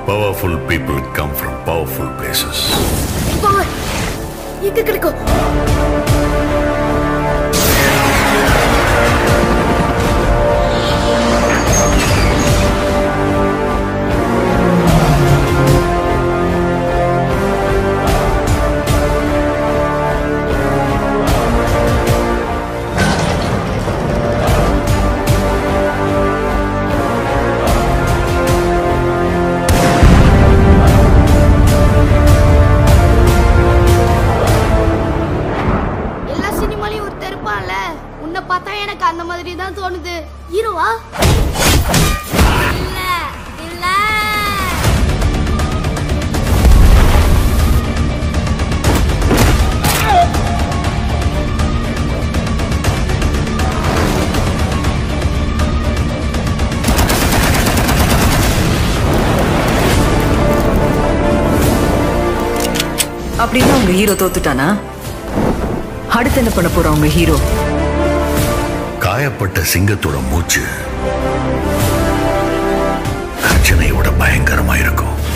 Powerful people come from powerful places. Power எங்க கிடைக்கும் எல்லா சினிமாலையும் ஒருத்தர் இருப்பான்ல உன்னை பார்த்தா எனக்கு அந்த மாதிரி தான் தோணுது ஹீரோவா இல்ல இல்ல அப்படின்னா உங்க ஹீரோ தோத்துட்டானா அடுத்து என்ன பண்ண போறா உங்க ஹீரோ காயப்பட்ட சிங்கத்தோட மூச்சு கர்ஜனையோட பயங்கரமா இருக்கும்